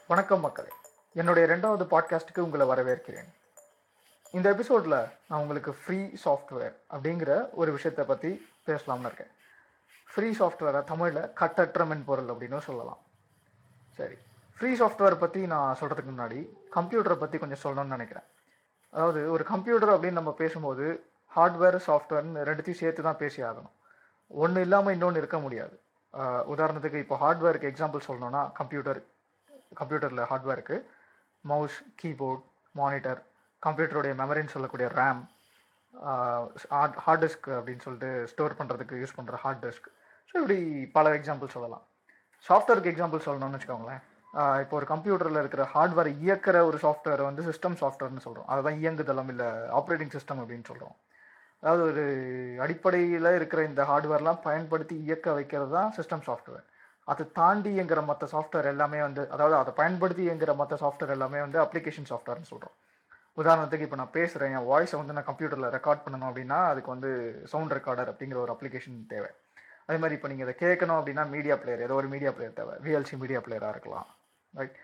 வணக்கம் மக்களே என்னுடைய ரெண்டாவது பாட்காஸ்ட்டுக்கு உங்களை வரவேற்கிறேன் இந்த எபிசோடில் நான் உங்களுக்கு ஃப்ரீ சாஃப்ட்வேர் அப்படிங்கிற ஒரு விஷயத்தை பற்றி பேசலாம்னு இருக்கேன் ஃப்ரீ சாஃப்ட்வேரை தமிழில் கட்டற்ற மென்பொருள் அப்படின்னு சொல்லலாம் சரி ஃப்ரீ சாஃப்ட்வேர் பற்றி நான் சொல்கிறதுக்கு முன்னாடி கம்ப்யூட்டரை பற்றி கொஞ்சம் சொல்லணும்னு நினைக்கிறேன் அதாவது ஒரு கம்ப்யூட்டர் அப்படின்னு நம்ம பேசும்போது ஹார்ட்வேர் சாஃப்ட்வேர்னு ரெண்டுத்தையும் சேர்த்து தான் பேசி ஆகணும் ஒன்று இல்லாமல் இன்னொன்று இருக்க முடியாது ஆஹ் உதாரணத்துக்கு இப்போ ஹார்ட்வேருக்கு எக்ஸாம்பிள் சொல்லணும்னா கம்ப்யூட்டர் கம்ப்யூட்டரில் ஹார்ட்வேருக்கு மவுஸ் கீபோர்ட் மானிட்டர் கம்ப்யூட்டருடைய மெமரின்னு சொல்லக்கூடிய ரேம் ஹார்ட் டிஸ்க் அப்படின்னு சொல்லிட்டு ஸ்டோர் பண்ணுறதுக்கு யூஸ் பண்ணுற ஹார்ட் டிஸ்க் ஸோ இப்படி பல எக்ஸாம்பிள் சொல்லலாம் சாஃப்ட்வேருக்கு எக்ஸாம்பிள் சொல்லணும்னு வச்சுக்கோங்களேன் ஆஹ் இப்போ ஒரு கம்ப்யூட்டரில் இருக்கிற ஹார்ட்வேர் இயக்கிற ஒரு சாஃப்ட்வேர் வந்து சிஸ்டம் சாஃப்ட்வேர்னு சொல்கிறோம் அதுதான் இயங்குதளம் இல்லை ஆப்ரேட்டிங் சிஸ்டம் அப்படின்னு சொல்கிறோம் அதாவது ஒரு அடிப்படையில் இருக்கிற இந்த ஹார்ட்வேர்லாம் பயன்படுத்தி இயக்க வைக்கிறது தான் சிஸ்டம் சாஃப்ட்வேர் அது தாண்டி இயங்குற மற்ற சாஃப்ட்வேர் எல்லாமே வந்து அதாவது அதை பயன்படுத்தி இயங்குற மற்ற சாஃப்ட்வேர் எல்லாமே வந்து அப்ளிகேஷன் சாஃப்ட்வேர்னு சொல்கிறோம் உதாரணத்துக்கு இப்போ நான் பேசுகிறேன் என் வாய்ஸை வந்து நான் கம்ப்யூட்டரில் ரெக்கார்ட் பண்ணணும் அப்படின்னா அதுக்கு வந்து சவுண்ட் ரெக்கார்டர் அப்படிங்கிற ஒரு அப்ளிகேஷன் தேவை அதே மாதிரி இப்போ நீங்கள் இதை கேட்கணும் அப்படின்னா மீடியா பிளேயர் ஏதோ ஒரு மீடியா பிளேயர் தேவை விஎல்சி மீடியா பிளேயராக இருக்கலாம் ரைட்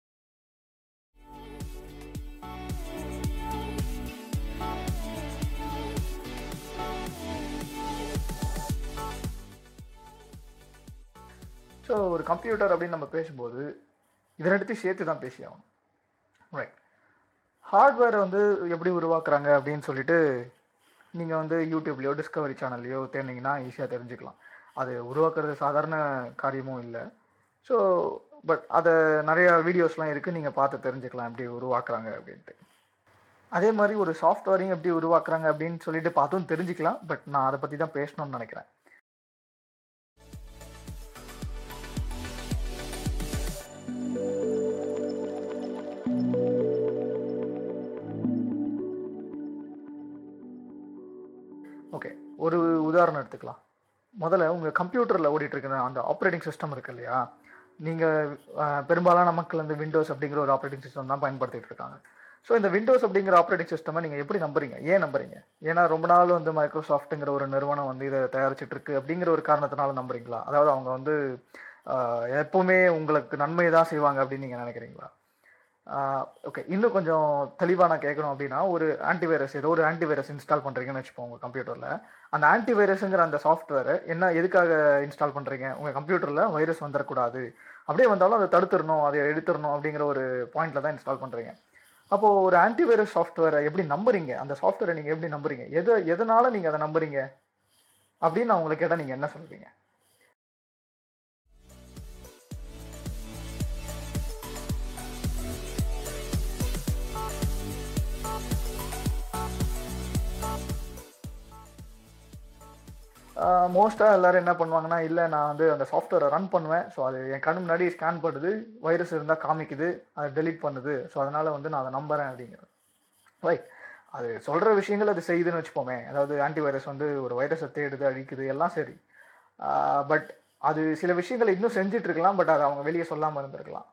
ஸோ ஒரு கம்ப்யூட்டர் அப்படின்னு நம்ம பேசும்போது இதை ரெண்டுத்தையும் சேர்த்து தான் பேசி ஆகணும் ரைட் ஹார்ட்வேரை வந்து எப்படி உருவாக்குறாங்க அப்படின்னு சொல்லிட்டு நீங்கள் வந்து யூடியூப்லேயோ டிஸ்கவரி சேனல்லையோ தேடினீங்கன்னா ஈஸியாக தெரிஞ்சுக்கலாம் அது உருவாக்குறது சாதாரண காரியமும் இல்லை ஸோ பட் அதை நிறைய வீடியோஸ்லாம் இருக்குது நீங்கள் பார்த்து தெரிஞ்சுக்கலாம் எப்படி உருவாக்குறாங்க அப்படின்ட்டு அதே மாதிரி ஒரு சாஃப்ட்வேரையும் எப்படி உருவாக்குறாங்க அப்படின்னு சொல்லிட்டு பார்த்தும் தெரிஞ்சுக்கலாம் பட் நான் அதை பற்றி தான் பேசணும்னு நினைக்கிறேன் ஓகே ஒரு உதாரணம் எடுத்துக்கலாம் முதல்ல உங்கள் கம்ப்யூட்டரில் ஓடிட்டு இருக்கிற அந்த ஆப்ரேட்டிங் சிஸ்டம் இருக்கு இல்லையா நீங்கள் பெரும்பாலான மக்கள் வந்து விண்டோஸ் அப்படிங்கிற ஒரு ஆப்ரேட்டிங் சிஸ்டம் தான் பயன்படுத்திட்டு இருக்காங்க ஸோ இந்த விண்டோஸ் அப்படிங்கிற ஆப்ரேட்டிங் சிஸ்டமை நீங்கள் எப்படி நம்புறீங்க ஏன் நம்புறீங்க ஏன்னா ரொம்ப நாள் வந்து மைக்ரோசாஃப்ட்டுங்கிற ஒரு நிறுவனம் வந்து இதை தயாரிச்சிட்டு இருக்கு அப்படிங்கிற ஒரு காரணத்தினால நம்புறீங்களா அதாவது அவங்க வந்து ஆஹ், எப்பவுமே உங்களுக்கு நன்மை தான் செய்வாங்க அப்படின்னு நீங்கள் நினைக்கிறீங்களா ஓகே இன்னும் கொஞ்சம் தெளிவாக நான் கேட்கணும் அப்படின்னா ஒரு ஆன்டிவைரஸ் ஏதோ ஒரு ஆன்டிவைரஸ் இன்ஸ்டால் பண்ணுறீங்கன்னு வச்சுப்போம் உங்கள் கம்ப்யூட்டரில் அந்த ஆன்டிவைரஸுங்கிற அந்த சாஃப்ட்வேரை என்ன எதுக்காக இன்ஸ்டால் பண்ணுறீங்க உங்கள் கம்ப்யூட்டரில் வைரஸ் வந்துடக்கூடாது அப்படியே வந்தாலும் அதை தடுத்துடணும் அதை எடுத்துடணும் அப்படிங்கிற ஒரு பாயிண்ட்ல தான் இன்ஸ்டால் பண்ணுறீங்க அப்போது ஒரு ஆன்டிவைரஸ் சாஃப்ட்வேரை எப்படி நம்புறீங்க அந்த சாஃப்ட்வேரை நீங்கள் எப்படி நம்புறீங்க எது எதனால நீங்கள் அதை நம்புறீங்க அப்படின்னு நான் உங்களை கேட்டால் நீங்கள் என்ன சொல்றீங்க மோஸ்ட்டாக எல்லாரும் என்ன பண்ணுவாங்கன்னா இல்லை நான் வந்து அந்த சாஃப்ட்வேரை ரன் பண்ணுவேன் ஸோ அது என் கண்ணு முன்னாடி ஸ்கேன் பண்ணுது வைரஸ் இருந்தால் காமிக்குது அதை டெலீட் பண்ணுது ஸோ அதனால் வந்து நான் அதை நம்புறேன் அப்படிங்கிறது ரைட் அது சொல்கிற விஷயங்கள் அது செய்யுதுன்னு வச்சுப்போமே அதாவது ஆன்டிவைரஸ் வந்து ஒரு வைரஸை தேடுது அழிக்குது எல்லாம் சரி பட் அது சில விஷயங்களை இன்னும் செஞ்சுட்டு இருக்கலாம் பட் அதை அவங்க வெளியே சொல்லாமல் இருந்திருக்கலாம்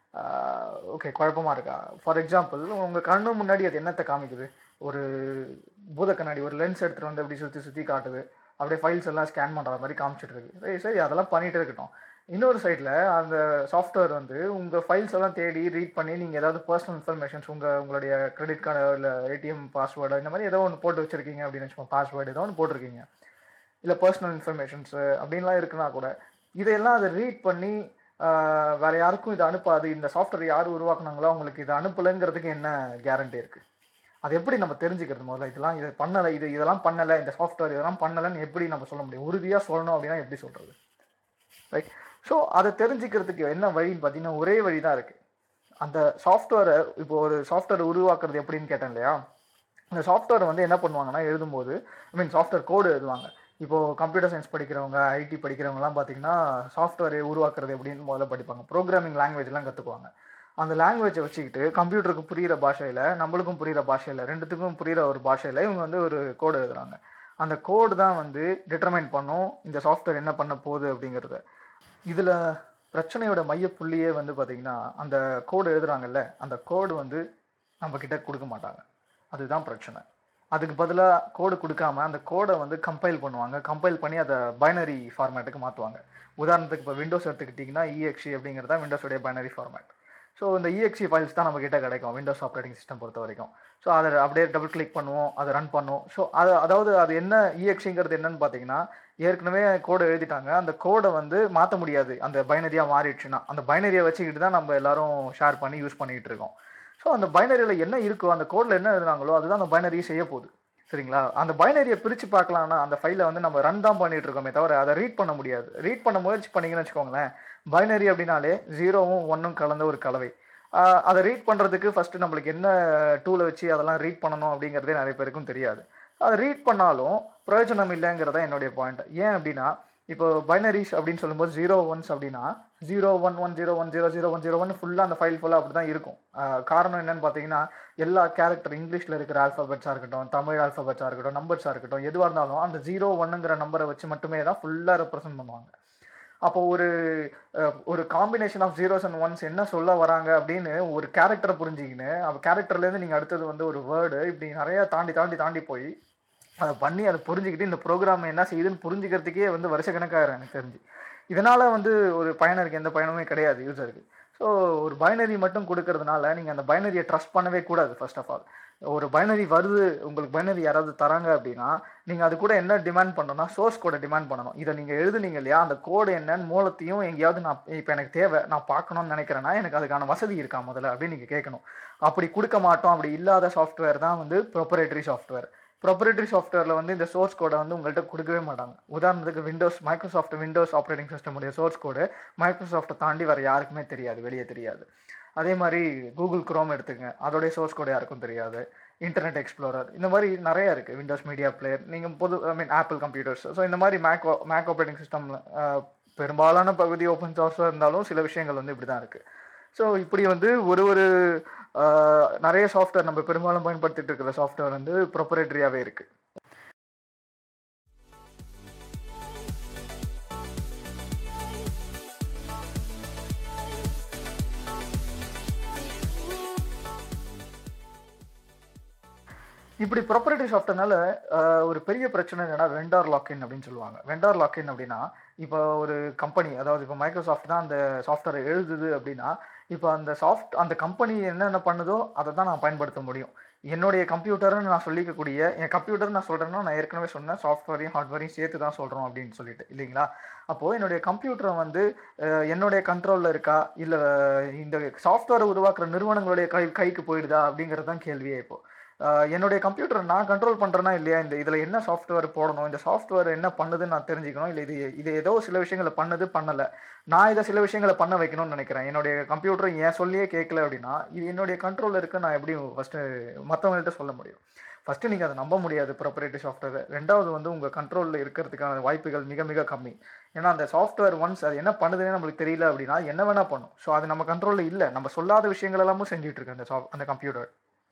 ஓகே குழப்பமா இருக்கா ஃபார் எக்ஸாம்பிள் உங்கள் கண்ணு முன்னாடி அது என்னத்தை காமிக்குது ஒரு பூத கண்ணாடி ஒரு லென்ஸ் எடுத்துகிட்டு வந்து அப்படி சுற்றி சுற்றி காட்டுது அப்படியே ஃபைல்ஸ் எல்லாம் ஸ்கேன் பண்ணுற மாதிரி காமிச்சிட்டு இருக்கு சரி சரி அதெல்லாம் பண்ணிட்டு இருக்கட்டும் இன்னொரு சைடில் அந்த சாஃப்ட்வேர் வந்து உங்கள் ஃபைல்ஸ் எல்லாம் தேடி ரீட் பண்ணி நீங்கள் ஏதாவது பர்சனல் இன்ஃபர்மேஷன்ஸ் உங்கள் உங்களுடைய கிரெடிட் கார்டு இல்லை ஏடிஎம் பாஸ்வேர்டு இந்த மாதிரி ஏதோ ஒன்று போட்டு வச்சிருக்கீங்க அப்படின்னு வச்சுக்கோங்க பாஸ்வேர்டு ஏதோ ஒன்று போட்டிருக்கீங்க இல்லை பர்சனல் இன்ஃபர்மேஷன்ஸு அப்படின்லாம் இருக்குன்னா கூட இதையெல்லாம் அதை ரீட் பண்ணி ஆஹ், வேற யாருக்கும் இதை அனுப்பாது இந்த சாஃப்ட்வேர் யார் உருவாக்குனாங்களோ அவங்களுக்கு இதை அனுப்பலைங்கிறதுக்கு என்ன கேரண்டி இருக்கு அது எப்படி நம்ம தெரிஞ்சுக்கிறது முதல்ல இதெல்லாம் இதை பண்ணலை இது இதெல்லாம் பண்ணலை இந்த சாஃப்ட்வேர் இதெல்லாம் பண்ணலைன்னு எப்படி நம்ம சொல்ல முடியும் உறுதியாக சொல்லணும் அப்படின்னா எப்படி சொல்றது ரைட் ஸோ அதை தெரிஞ்சுக்கிறதுக்கு என்ன வழின்னு பார்த்தீங்கன்னா ஒரே வழி தான் இருக்கு அந்த சாஃப்ட்வேரை இப்போ ஒரு சாஃப்ட்வேர் உருவாக்குறது எப்படின்னு கேட்டேன் இல்லையா அந்த சாஃப்ட்வேர் வந்து என்ன பண்ணுவாங்கன்னா எழுதும்போது ஐ மீன் சாஃப்ட்வேர் கோடு எழுதுவாங்க இப்போ கம்ப்யூட்டர் சயின்ஸ் படிக்கிறவங்க ஐடி படிக்கிறவங்கலாம் பார்த்தீங்கன்னா சாஃப்ட்வேர் உருவாக்குறது எப்படின்னு முதல்ல படிப்பாங்க ப்ரோக்ராமிங் லாங்குவேஜ்லாம் கற்றுக்குவாங்க அந்த லாங்குவேஜை வச்சுக்கிட்டு கம்ப்யூட்டருக்கு புரியிற பாஷையில் நம்மளுக்கும் புரியிற பாஷையில் ரெண்டுத்துக்கும் புரியிற ஒரு பாஷையில் இவங்க வந்து ஒரு கோடு எழுதுறாங்க அந்த கோடு தான் வந்து டிட்டர்மைன் பண்ணும் இந்த சாஃப்ட்வேர் என்ன பண்ண போகுது அப்படிங்கிறத இதில் பிரச்சனையோட மையப்புள்ளியே வந்து பார்த்தீங்கன்னா அந்த கோடு எழுதுறாங்கல்ல அந்த கோடு வந்து நம்ம கிட்ட கொடுக்க மாட்டாங்க அதுதான் பிரச்சனை அதுக்கு பதிலாக கோடு கொடுக்காம அந்த கோடை வந்து கம்பைல் பண்ணுவாங்க கம்பைல் பண்ணி அதை பைனரி ஃபார்மேட்டுக்கு மாற்றுவாங்க உதாரணத்துக்கு இப்போ விண்டோஸ் எடுத்துக்கிட்டிங்கன்னா இஎக்ஸி அப்படிங்கிறது தான் விண்டோஸோடைய பைனரி ஃபார்மேட் ஸோ இந்த இஎக்ஸி ஃபைல்ஸ் தான் நம்ம கிட்ட கிடைக்கும் விண்டோஸ் ஆப்ரேட்டிங் சிஸ்டம் பொறுத்த வரைக்கும் ஸோ அதை அப்படியே டபுள் கிளிக் பண்ணுவோம் அதை ரன் பண்ணுவோம் ஸோ அது அதாவது அது என்ன இஎக்ஸிங்கிறது என்னன்னு பார்த்தீங்கன்னா ஏற்கனவே கோடை எழுதிட்டாங்க அந்த கோடை வந்து மாற்ற முடியாது அந்த பைனரியாக மாறிடுச்சுன்னா அந்த பைனரியை வச்சுக்கிட்டு தான் நம்ம எல்லாரும் ஷேர் பண்ணி யூஸ் பண்ணிக்கிட்டு இருக்கோம் ஸோ அந்த பைனரியில் என்ன இருக்கோ அந்த கோடில் என்ன எழுதுனாங்களோ அதுதான் அந்த பைனரியை செய்ய போகுது சரிங்களா அந்த பைனரியை பிரித்து பார்க்கலாம்னா அந்த ஃபைலை வந்து நம்ம ரன் தான் பண்ணிட்டு இருக்கோமே தவிர அதை ரீட் பண்ண முடியாது ரீட் பண்ண முயற்சி பண்ணீங்கன்னு வச்சுக்கோங்களேன் பைனரி அப்படின்னாலே ஜீரோவும் ஒன்றும் கலந்த ஒரு கலவை ஆஹ் அதை ரீட் பண்ணுறதுக்கு ஃபஸ்ட்டு நம்மளுக்கு என்ன டூலை வச்சு அதெல்லாம் ரீட் பண்ணணும் அப்படிங்கிறதே நிறைய பேருக்கும் தெரியாது அதை ரீட் பண்ணாலும் பிரயோஜனம் இல்லைங்கிறதா என்னுடைய பாயிண்ட் ஏன் அப்படின்னா இப்போ பைனரிஸ் அப்படின்னு சொல்லும்போது ஜீரோ ஒன்ஸ் அப்படின்னா zero one one zero one zero zero one zero one ஃபுல்லாக அந்த ஃபைல் ஃபுல்லாக அப்படி தான் இருக்கும் ஆஹ் காரணம் என்னன்னு பார்த்தீங்கன்னா எல்லா கேரக்டர் இங்கிலீஷில் இருக்கிற ஆல்ஃபபெட்ஸாக இருக்கட்டும் தமிழ் ஆல்ஃபபெட்ஸாக இருக்கட்டும் நம்பர்ஸாக இருக்கட்டும் எதுவாக இருந்தாலும் அந்த ஜீரோ ஒன்னுங்கிற நம்பரை வச்சு மட்டுமே தான் ஃபுல்லாக ரெப்ரசென்ட் பண்ணுவாங்க அப்போ ஒரு அஹ், ஒரு combination of zeros and ones என்ன சொல்ல வராங்க அப்படின்னு ஒரு கேரக்டரை புரிஞ்சிக்கின்னு அந்த கேரக்டர்லேருந்து நீங்கள் அடுத்தது வந்து ஒரு வேர்டு இப்படி நிறைய தாண்டி தாண்டி தாண்டி போய் அதை பண்ணி அதை புரிஞ்சுக்கிட்டு இந்த ப்ரோக்ராம் என்ன செய்யுதுன்னு புரிஞ்சுக்கிறதுக்கே வந்து வருஷக்கணக்காயிரம் எனக்கு தெரிஞ்சு இதனால் வந்து ஒரு பயனருக்கு எந்த பயனுமே கிடையாது யூசருக்கு ஸோ ஒரு பைனரி மட்டும் கொடுக்கறதுனால நீங்கள் அந்த பைனரியை ட்ரஸ்ட் பண்ணவே கூடாது ஃபர்ஸ்ட் ஆஃப் ஆல் ஒரு பைனரி வருது உங்களுக்கு பைனரி யாராவது தராங்க அப்படின்னா நீங்கள் அது கூட என்ன டிமாண்ட் பண்ணணும்னா சோர்ஸ் கோடை டிமாண்ட் பண்ணணும் இதை நீங்கள் எழுதுனீங்க இல்லையா அந்த கோடு என்னன்னு மூலத்தையும் எங்கேயாவது நான் இப்போ எனக்கு தேவை நான் பார்க்கணும்னு நினைக்கிறேன்னா எனக்கு அதுக்கான வசதி இருக்கா முதல்ல அப்படின்னு நீங்கள் கேட்கணும் அப்படி கொடுக்க மாட்டோம் அப்படி இல்லாத சாஃப்ட்வேர் தான் வந்து ப்ரொப்பரேட்டரி சாஃப்ட்வேர் ப்ரொப்பரேட்டரி சாஃப்ட்வேரில் வந்து இந்த சோர்ஸ் கோடை வந்து உங்கள்கிட்ட கொடுக்கவே மாட்டாங்க உதாரணத்துக்கு Windows Microsoft Windows operating system உடைய சோர்ஸ் கோடு மைக்ரோசாஃப்ட்டை தாண்டி வேறு யாருக்குமே தெரியாது வெளியே தெரியாது அதே மாதிரி கூகுள் குரோம் எடுத்துங்க அதோடைய சோர்ஸ் கோடு யாருக்கும் தெரியாது இன்டர்நெட் எக்ஸ்ப்ளோரர் இந்த மாதிரி நிறைய இருக்குது விண்டோஸ் மீடியா பிளேயர் நீங்கள் பொது I mean Apple computers so இந்த மாதிரி மேக் மேக் ஆப்ரேட்டிங் சிஸ்டமில் பெரும்பாலான பகுதி ஓப்பன் சோர்ஸாக இருந்தாலும் சில விஷயங்கள் வந்து இப்படி தான் இருக்குது ஸோ இப்படி வந்து ஒரு ஒரு ஆஹ், நிறைய சாஃப்ட்வேர் நம்ம பெரும்பாலும் பயன்படுத்திட்டு இருக்கிற சாஃப்ட்வேர் வந்து ப்ரொப்பரேட்டரியாகவே இருக்குது இப்படி ப்ரொப்பரேட்டிவ் சாஃப்ட்வேர்னால ஒரு பெரிய பிரச்சனை என்னன்னா வெண்டார் லாக்இன் அப்படின்னு சொல்லுவாங்க வெண்டார் லாக்இன் அப்படின்னா இப்போ ஒரு கம்பெனி அதாவது இப்போ மைக்ரோசாஃப்ட் தான் அந்த சாஃப்ட்வேரை எழுதுது அப்படின்னா இப்போ அந்த சாஃப்ட் அந்த கம்பெனி என்னென்ன பண்ணுதோ அதை தான் நான் பயன்படுத்த முடியும் என்னுடைய கம்ப்யூட்டர்னு நான் சொல்லிக்கக்கூடிய என் கம்ப்யூட்டர் நான் சொல்கிறேன்னா நான் ஏற்கனவே சொன்னேன் சாஃப்ட்வேரையும் ஹார்ட்வேரையும் சேர்த்து தான் சொல்கிறோம் அப்படின்னு சொல்லிட்டு இல்லைங்களா அப்போது என்னுடைய கம்ப்யூட்டரை வந்து அஹ், என்னுடைய கண்ட்ரோலில் இருக்கா இல்லை இந்த சாஃப்ட்வேரை உருவாக்குற நிறுவனங்களுடைய கை கைக்கு போயிடுதா அப்படிங்கிறது தான் கேள்வியே இப்போ ஆஹ் என்னுடைய கம்ப்யூட்டரை நான் கண்ட்ரோல் பண்ணுறேன்னா இல்லையா இந்த இதில் என்ன சாஃப்ட்வேர் போடணும் இந்த சாஃப்ட்வேர் என்ன பண்ணுதுன்னு நான் தெரிஞ்சுக்கணும் இல்லை இது இது ஏதோ சில விஷயங்களை பண்ணுது பண்ணலை நான் இதை சில விஷயங்களை பண்ண வைக்கணும்னு நினைக்கிறேன் என்னுடைய கம்ப்யூட்டர் ஏன் சொல்லியே கேட்கல அப்படின்னா இது என்னுடைய கண்ட்ரோலில் இருக்கு நான் எப்படி ஃபஸ்ட்டு மற்றவங்கள்ட்ட சொல்ல முடியும் ஃபஸ்ட்டு நீங்கள் அதை நம்ப முடியாது ப்ரொப்பரேட்டிவ் சாஃப்ட்வேர் ரெண்டாவது வந்து உங்கள் கண்ட்ரோலில் இருக்கிறதுக்கான வாய்ப்புகள் மிக மிக கம்மி ஏன்னா அந்த சாஃப்ட்வேர் ஒன்ஸ் அது என்ன பண்ணுதுன்னு நம்மளுக்கு தெரியல அப்படின்னா என்ன வேணால் பண்ணும் ஸோ அது நம்ம கண்ட்ரோலில் இல்லை நம்ம சொல்லாத விஷயங்கள் எல்லாமும் செஞ்சுட்டு இருக்கு அந்த சாஃப்ட் அந்த கம்ப்யூட்டர்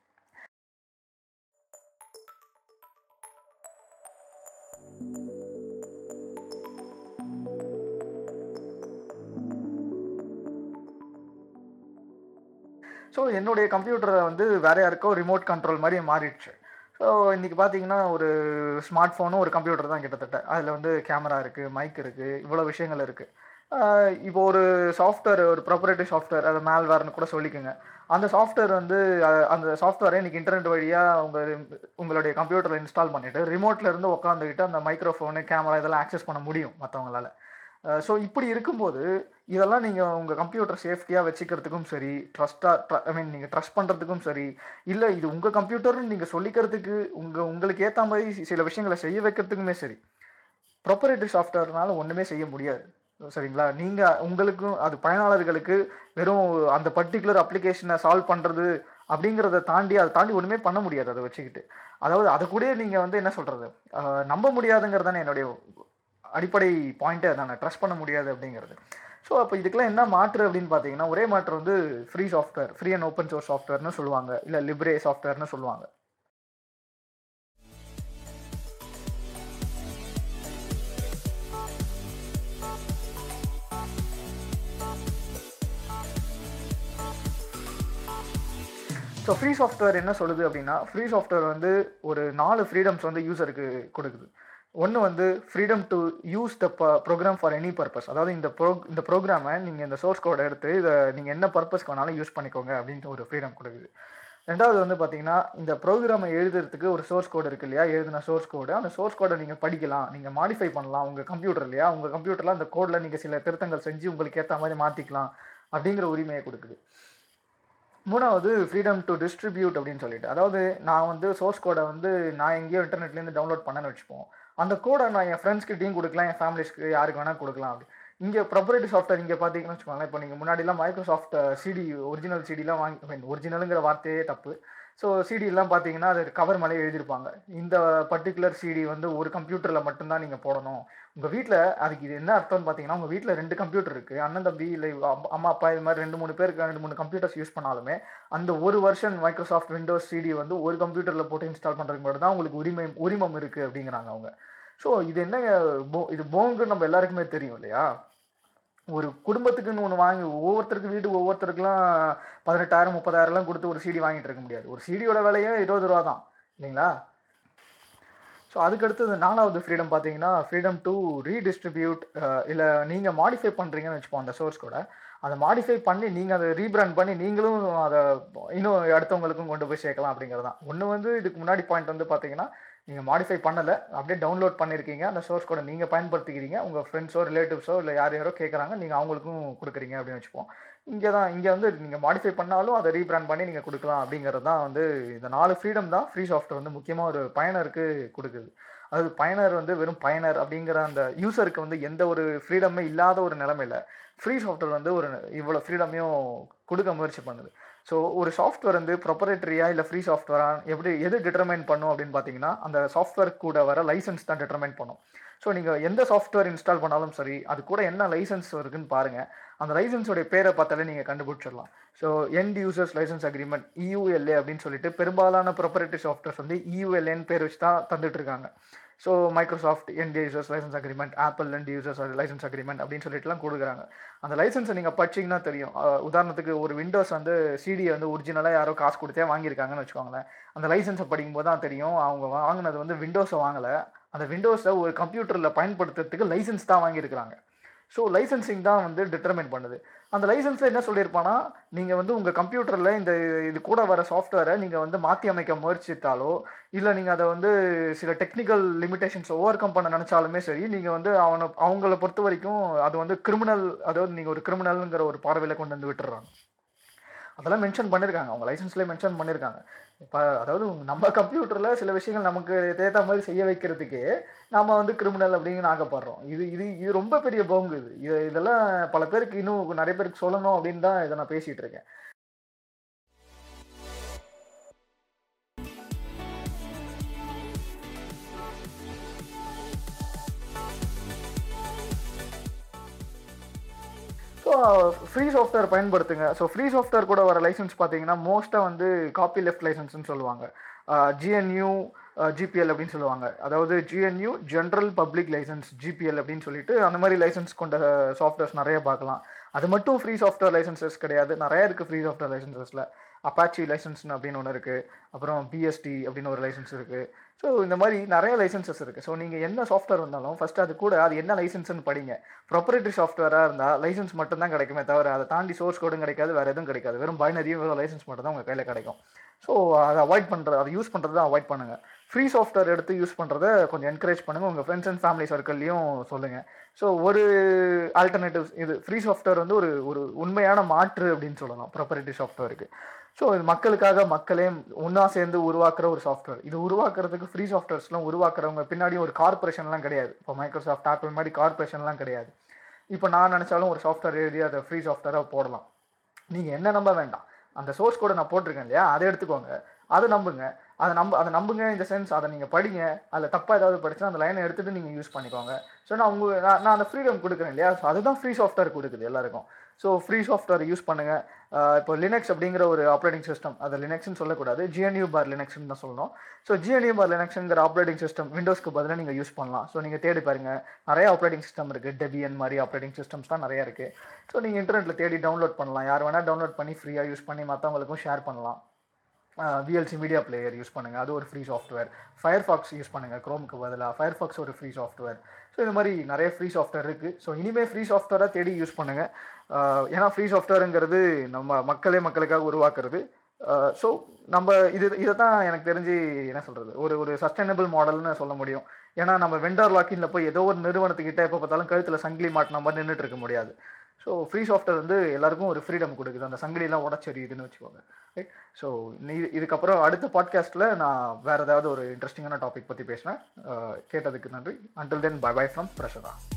ஸோ என்னுடைய கம்ப்யூட்டரை வந்து வேற யாருக்கோ ரிமோட் கண்ட்ரோல் மாதிரி மாறிடுச்சு ஸோ இன்றைக்கி பார்த்தீங்கன்னா ஒரு ஸ்மார்ட் ஃபோனும் ஒரு கம்ப்யூட்டர் தான் கிட்டத்தட்ட அதில் வந்து கேமரா இருக்குது மைக் இருக்குது இவ்வளோ விஷயங்கள் இருக்குது இப்போ ஒரு சாஃப்ட்வேர் ஒரு ப்ரொப்பரேட்டிவ் சாஃப்ட்வேர் அதை மேல்வேர்னு கூட சொல்லிக்கோங்க அந்த சாஃப்ட்வேர் வந்து அஹ், அந்த சாஃப்ட்வேரை இன்னைக்கு இன்டர்நெட் வழியாக உங்கள் உங்களுடைய கம்ப்யூட்டரில் இன்ஸ்டால் பண்ணிவிட்டு ரிமோட்ல இருந்து உட்காந்துக்கிட்டு அந்த மைக்ரோஃபோனு கேமரா இதெல்லாம் ஆக்சஸ் பண்ண முடியும் மற்றவங்களால ஸோ இப்படி இருக்கும்போது இதெல்லாம் நீங்கள் உங்கள் கம்ப்யூட்டர் சேஃப்டியாக வச்சுக்கிறதுக்கும் சரி ட்ரஸ்ட்டாக ஐ மீன் நீங்கள் ட்ரஸ்ட் பண்ணுறதுக்கும் சரி இல்லை இது உங்கள் கம்ப்யூட்டர்னு நீங்கள் சொல்லிக்கிறதுக்கு உங்கள் உங்களுக்கு ஏற்ற மாதிரி சி- சில விஷயங்களை செய்ய வைக்கிறதுக்குமே சரி ப்ரொப்பரேட்டிவ் சாஃப்ட்வேர்னால ஒன்றுமே செய்ய முடியாது சரிங்களா நீங்கள் உங்களுக்கும் அது பயனாளர்களுக்கு வெறும் அந்த பர்டிகுலர் அப்ளிகேஷனை சால்வ் பண்ணுறது அப்படிங்கிறத தாண்டி அதை தாண்டி ஒன்றுமே பண்ண முடியாது அதை வச்சுக்கிட்டு அதாவது அதை கூட நீங்கள் வந்து என்ன சொல்கிறது நம்ப முடியாதுங்கிறது தானே என்னுடைய அடிப்படை பாயிண்ட்டே அதானே ட்ரஸ்ட் பண்ண முடியாது அப்படிங்கிறது ஸோ அப்போ இதுக்கெல்லாம் என்ன மாற்று அப்படின்னு பார்த்தீங்கன்னா ஒரே மாற்று வந்து free software free and open source சாஃப்ட்வேர்னு சொல்லுவாங்க இல்லை லிப்ரே சாஃப்ட்வேர்னு சொல்லுவாங்க ஸோ ஃப்ரீ சாஃப்ட்வேர் என்ன சொல்லுது அப்படின்னா ஃப்ரீ சாஃப்ட்வேர் வந்து ஒரு நாலு ஃப்ரீடம்ஸ் வந்து யூசருக்கு கொடுக்குது ஒன்று வந்து freedom to use the program for any purpose அதாவது இந்த ப்ரோ இந்த ப்ரோக்ராமை நீங்கள் இந்த சோர்ஸ் கோடை எடுத்து இதை நீங்கள் என்ன பர்பஸ்க்கு வேணாலும் யூஸ் பண்ணிக்கோங்க அப்படின்ட்டு ஒரு ஃப்ரீடம் கொடுக்குது ரெண்டாவது வந்து பார்த்தீங்கன்னா இந்த ப்ரோக்ராமை எழுதுறதுக்கு ஒரு சோர்ஸ் கோடு இருக்கு இல்லையா எழுதின சோர்ஸ் கோடு அந்த சோர்ஸ் கோடை நீங்கள் படிக்கலாம் நீங்கள் மாடிஃபை பண்ணலாம் உங்கள் கம்ப்யூட்டர் இல்லையா உங்கள் கம்ப்யூட்டரில் அந்த கோடில் நீங்கள் சில திருத்தங்கள் செஞ்சு உங்களுக்கு ஏற்ற மாதிரி மாற்றிக்கலாம் அப்படிங்கிற உரிமையை கொடுக்குது மூணாவது ஃப்ரீடம் டு டிஸ்ட்ரிபியூட் அப்படின்னு சொல்லிட்டு அதாவது நான் வந்து சோர்ஸ் கோடை வந்து நான் எங்கேயோ இன்டர்நெட்லேருந்து டவுன்லோட் பண்ணேன்னு வச்சுப்போம் அந்த கோடை நான் என் ஃப்ரெண்ட்ஸ்கிட்டையும் கொடுக்கலாம் என் ஃபேமிலிஸ்க்கு யாருக்கு வேணால் கொடுக்கலாம் அப்படி இங்கே ப்ரொப்பரேட்டிவ் சாஃப்ட்வேர் இங்கே பார்த்தீங்கன்னு வச்சுக்கோங்களேன் இப்போ நீங்கள் முன்னாடிலாம் மைக்ரோசாஃப்ட் சிடி ஒரிஜினல் சிடிலாம் வாங்கி மீன் ஒரிஜினலுங்கிற வார்த்தையே தப்பு ஸோ சிடிலாம் பார்த்தீங்கன்னா அது கவர் மேலே எழுதியிருப்பாங்க இந்த பர்டிகுலர் சிடி வந்து ஒரு கம்ப்யூட்டரில் மட்டும்தான் நீங்கள் போடணும் உங்கள் வீட்டில் அதுக்கு இது என்ன அர்த்தம்னு பார்த்தீங்கன்னா உங்கள் வீட்டில் ரெண்டு கம்ப்யூட்டர் இருக்குது அண்ணன் தம்பி இல்லை அம்மா அப்பா இது மாதிரி ரெண்டு மூணு பேருக்கு ரெண்டு மூணு கம்ப்யூட்டர்ஸ் யூஸ் பண்ணாலுமே அந்த ஒரு வருஷன் மைக்ரோசாஃப்ட் விண்டோஸ் சிடி வந்து ஒரு கம்ப்யூட்டரில் போட்டு இன்ஸ்டால் பண்ணுறதுக்கு மட்டும் தான் உங்களுக்கு உரிமை உரிமம் இருக்குது அப்படிங்கிறாங்க அவங்க ஸோ இது என்ன போ இது போங்கு நம்ம எல்லாருக்குமே தெரியும் இல்லையா ஒரு குடும்பத்துக்குன்னு ஒன்று வாங்கி ஒவ்வொருத்தருக்கு வீடு ஒவ்வொருத்தருக்குலாம் பதினெட்டாயிரம் முப்பதாயிரம்லாம் கொடுத்து ஒரு சிடி வாங்கிட்டு இருக்க முடியாது ஒரு சிடியோட விலையே இருபது ரூபா தான் இல்லைங்களா ஸோ அதுக்கடுத்தது நாலாவது ஃப்ரீடம் பார்த்தீங்கன்னா ஃப்ரீடம் டு ரீடிஸ்ட்ரிபியூட் இல்லை நீங்கள் மாடிஃபை பண்ணுறீங்கன்னு வச்சுப்போம் அந்த சோர்ஸ் கூட அதை மாடிஃபை பண்ணி நீங்கள் அதை ரீபிராண்ட் பண்ணி நீங்களும் அதை இன்னும் அடுத்தவங்களுக்கும் கொண்டு போய் சேர்க்கலாம் அப்படிங்கிறது தான் ஒன்று வந்து இதுக்கு முன்னாடி பாயிண்ட் வந்து பார்த்தீங்கன்னா நீங்கள் மாடிஃபை பண்ணலை அப்படியே டவுன்லோட் பண்ணியிருக்கீங்க அந்த சோர்ஸ் கூட நீங்கள் பயன்படுத்திக்கிறீங்க உங்கள் ஃப்ரெண்ட்ஸோ ரிலேட்டிவ்ஸோ இல்லை யார் யாரோ கேட்குறாங்க நீங்கள் அவங்களுக்கும் கொடுக்குறீங்க அப்படின்னு வச்சுப்போம் இங்கே தான் இங்கே வந்து நீங்கள் மாடிஃபை பண்ணாலும் அதை ரீபிராண்ட் பண்ணி நீங்கள் கொடுக்கலாம் அப்படிங்கிறது தான் வந்து இந்த நாலு ஃப்ரீடம் தான் ஃப்ரீ சாஃப்ட்வேர் வந்து முக்கியமாக ஒரு பயனருக்கு கொடுக்குது அதாவது பயனர் வந்து வெறும் பயனர் அப்படிங்கிற அந்த யூசருக்கு வந்து எந்த ஒரு ஃப்ரீடமே இல்லாத ஒரு நிலமையில ஃப்ரீ சாஃப்ட்வேர் வந்து ஒரு இவ்வளோ ஃப்ரீடமையும் கொடுக்க முயற்சி பண்ணுது ஸோ ஒரு சாஃப்ட்வேர் வந்து ப்ரொப்பரேட்டரியா இல்லை ஃப்ரீ சாஃப்ட்வேரா எப்படி எது டிட்டர்மைன் பண்ணும் அப்படின்னு பார்த்தீங்கன்னா அந்த சாஃப்ட்வேர் கூட வர லைசன்ஸ் தான் டிட்டர்மைன் பண்ணும் ஸோ நீங்கள் எந்த சாஃப்ட்வேர் இன்ஸ்டால் பண்ணாலும் சரி அது கூட என்ன லைசன்ஸ் இருக்குன்னு பாருங்கள் அந்த லைசன்ஸோடைய பேரை பார்த்தாலே நீங்கள் கண்டுபிடிச்சிடலாம் so end users license agreement EULA அப்படின்னு சொல்லிட்டு பெரும்பாலான ப்ரொப்பரேட்டிவ் சாஃப்ட்வேர்ஸ் வந்து இயூஎல்ஏன்னு பேர் வச்சு தான் தந்துட்டு இருக்காங்க so Microsoft end users license agreement Apple end users license agreement அப்படின்னு சொல்லிட்டுலாம் கொடுக்குறாங்க அந்த லைசன்ஸை நீங்கள் படிச்சிங்கன்னா தெரியும் அஹ் உதாரணத்துக்கு ஒரு விண்டோஸ் வந்து சிடியை வந்து ஒரிஜினலாக யாரோ காசு கொடுத்தே வாங்கியிருக்காங்கன்னு வச்சுக்கோங்களேன் அந்த லைசன்ஸை படிக்கும்போது தான் தெரியும் அவங்க வாங்கினது வந்து விண்டோஸை வாங்கலை அந்த விண்டோஸை ஒரு கம்ப்யூட்டரில் பயன்படுத்துறதுக்கு லைசன்ஸ் தான் வாங்கியிருக்கிறாங்க ஸோ லைசன்சிங் தான் வந்து டிட்டர்மைன் பண்ணுது அந்த லைசன்ஸில் என்ன சொல்லியிருப்பானா நீங்கள் வந்து உங்கள் கம்ப்யூட்டரில் இந்த இது கூட வர சாஃப்ட்வேரை நீங்கள் வந்து மாற்றி அமைக்க முயற்சித்தாலோ இல்லை நீங்கள் அதை வந்து சில டெக்னிக்கல் லிமிடேஷன்ஸ் ஓவர் கம் பண்ண நினச்சாலுமே சரி நீங்கள் வந்து அவனை அவங்கள பொறுத்த வரைக்கும் அது வந்து கிரிமினல் அதாவது நீங்கள் ஒரு கிரிமினலுங்கிற ஒரு பார்வையில் கொண்டு வந்து விட்டுறாங்க அதெல்லாம் மென்ஷன் பண்ணியிருக்காங்க அவங்க லைசன்ஸ்லேயே மென்ஷன் பண்ணியிருக்காங்க இப்போ அதாவது நம்ம கம்ப்யூட்டரில் சில விஷயங்கள் நமக்கு ஏற்ற மாதிரி செய்ய வைக்கிறதுக்கே நாம வந்து கிரிமினல் அப்படின்னு ஆக்கப்படுறோம் இது இது இது ரொம்ப பெரிய பங்கு இது இது இதெல்லாம் பல பேருக்கு இன்னும் நிறைய பேருக்கு சொல்லணும் அப்படின்னு தான் இதை நான் பேசிகிட்டு இருக்கேன் ஸோ ஃப்ரீ சாஃப்ட்வேர் பயன்படுத்துங்க ஸோ ஃப்ரீ சாஃப்ட்வேர் கூட வர லைசன்ஸ் பார்த்தீங்கன்னா மோஸ்ட்டாக வந்து காப்பி லெஃப்ட் லைசன்ஸ்னு சொல்லுவாங்க ஜிஎன்யூ ஜிபிஎல் அப்படின்னு சொல்லுவாங்க அதாவது GNU general public license GPL அப்படின்னு சொல்லிட்டு அந்த மாதிரி லைசன்ஸ் கொண்ட சாஃப்ட்வேர்ஸ் நிறைய பார்க்கலாம் அது மட்டும் ஃப்ரீ சாஃப்ட்வேர் லைசன்சஸ் கிடையாது நிறைய இருக்குது ஃப்ரீ சாஃப்ட்வேர் லைசன்சஸில் அப்பாச்சி லைசன்ஸ்னு அப்படின்னு ஒன்று இருக்குது அப்புறம் பிஎஸ்டி அப்படின்னு ஒரு லைசன்ஸ் இருக்குது ஸோ இந்த மாதிரி நிறைய லைசன்சஸ் இருக்குது ஸோ நீங்கள் என்ன சாஃப்ட்வேர் வந்தாலும் ஃபஸ்ட் அது கூட அது என்ன லைசன்ஸ்னு படிங்க ப்ரொப்பரேட்டரி சாஃப்ட்வேராக இருந்தால் லைசன்ஸ் மட்டும் தான் கிடைக்குமே தவிர அதை தாண்டி சோர்ஸ் கோடும் கிடைக்காது வேறு எதுவும் கிடைக்காது வெறும் பைனரியும் வெறும் லைசன்ஸ் மட்டும் தான் உங்கள் கையில் கிடைக்கும் ஸோ அதை அவாய்ட் பண்ணுறது அதை யூஸ் பண்ணுறதை அவாய்ட் பண்ணுங்கள் ஃப்ரீ சாஃப்ட்வேர் எடுத்து யூஸ் பண்ணுறத கொஞ்சம் என்கரேஜ் பண்ணுங்கள் உங்கள் ஃப்ரெண்ட்ஸ் அண்ட் ஃபேமிலி சர்க்கிள்லையும் சொல்லுங்கள் ஸோ ஒரு ஆல்டர்னேட்டிவ்ஸ் இது ஃப்ரீ சாஃப்ட்வேர் வந்து ஒரு ஒரு உண்மையான மாற்று அப்படின்னு சொல்லலாம் ப்ரொப்பரேட்டிவ் சாஃப்ட்வேருக்கு ஸோ இது மக்களுக்காக மக்களே ஒன்றா சேர்ந்து உருவாக்குற ஒரு சாஃப்ட்வேர் இது உருவாக்குறதுக்கு ஃப்ரீ சாஃப்ட்வேர்ஸ்லாம் உருவாக்குறவங்க பின்னாடி ஒரு கார்பரேஷன்லாம் கிடையாது இப்போ மைக்ரோசாஃப்ட் ஆப்பிள் மாதிரி கார்பரேஷன்லாம் கிடையாது இப்போ நான் நினச்சாலும் ஒரு சாஃப்ட்வேர் எழுதி அதை ஃப்ரீ சாஃப்ட்வேராக போடலாம் நீங்கள் என்ன நம்ப வேண்டாம் அந்த சோர்ஸ் கூட நான் போட்டிருக்கேன் இல்லையா அதை எடுத்துக்கோங்க அதை நம்புங்க அதை நம்ப அதை நம்புங்க இந்த சென்ஸ் அதை நீங்கள் படிங்க அதில் தப்பாக ஏதாவது படிச்சுன்னா அந்த லைனை எடுத்துகிட்டு நீங்கள் யூஸ் பண்ணிக்கோங்க ஸோ நான் உங்க நான் நான் அந்த ஃப்ரீடம் கொடுக்குறேன் இல்லையா ஸோ அதுதான் ஃப்ரீ சாஃப்ட்வேர் கொடுக்குது எல்லாருக்கும் ஸோ ஃப்ரீ சாஃப்ட்வேர் யூஸ் பண்ணுங்கள் இப்போ லினக்ஸ் அப்படிங்கிற ஒரு ஆப்ரேட்டிங் சிஸ்டம் அது லினக்ஸ்னு சொல்லக்கூடாது ஜிஎன்யூ பார் லினக்ஸ்னு தான் சொல்லணும் ஸோ ஜிஎன்யூ பார் லினக்ஸுங்கிற ஆப்ரேட்டிங் சிஸ்டம் விண்டோஸ்க்கு பதிலாக நீங்கள் யூஸ் பண்ணலாம் ஸோ நீங்கள் தேடி பாருங்கள் நிறைய ஆப்ரேட்டிங் சிஸ்டம் இருக்குது டெபியன் மாதிரி ஆப்ரேட்டிங் சிஸ்டம்ஸ் தான் நிறைய இருக்குது ஸோ நீங்கள் இன்டர்நெட்டில் தேடி டவுன்லோட் பண்ணலாம் யார் வேணால் டவுன்லோட் பண்ணி ஃப்ரீயாக யூஸ் பண்ணி மற்றவங்களுக்கும் ஷேர் பண்ணலாம் விஎல்சி மீடியா பிளேயர் யூஸ் பண்ணுங்கள் அது ஒரு ஃப்ரீ சாஃப்ட்வேர் ஃபயர்ஃபாக்ஸ் யூஸ் பண்ணுங்கள் க்ரோமுக்கு பதிலாக ஃபயர்ஃபாக்ஸ் ஒரு ஃப்ரீ சாஃப்ட்வேர் ஸோ இந்த மாதிரி நிறைய ஃப்ரீ சாஃப்ட்வேர் இருக்குது ஸோ இனிமேல் ஃப்ரீ சாஃப்ட்வேராக தேடி யூஸ் பண்ணுங்கள் ஏன்னா ஃப்ரீ சாஃப்ட்வேருங்கிறது நம்ம மக்களே மக்களுக்காக உருவாக்குறது ஸோ நம்ம இது இதை தான் எனக்கு தெரிஞ்சு என்ன சொல்கிறது ஒரு ஒரு சஸ்டைனபிள் மாடல்னு சொல்ல முடியும் ஏன்னா நம்ம வெண்டார் லாக்கின்ல போய் ஏதோ ஒரு நிறுவனத்துக்கிட்ட எப்போ பார்த்தாலும் கழுத்தில் சங்கிலி மாட்டின மாதிரி நின்றுட்டு இருக்க முடியாது ஸோ ஃப்ரீ சாஃப்ட்வேர் வந்து எல்லாருக்கும் ஒரு ஃப்ரீடம் கொடுக்குது அந்த சங்கிலிலாம் உடச்செறியுதுன்னு வச்சுக்கோங்க ரைட் ஸோ நீ இதுக்கப்புறம் அடுத்த பாட்காஸ்ட்டில் நான் வேறு ஏதாவது ஒரு இன்ட்ரெஸ்டிங்கான டாபிக் பற்றி பேசினேன் கேட்டதுக்கு நன்றி until then bye bye from பிரஷதா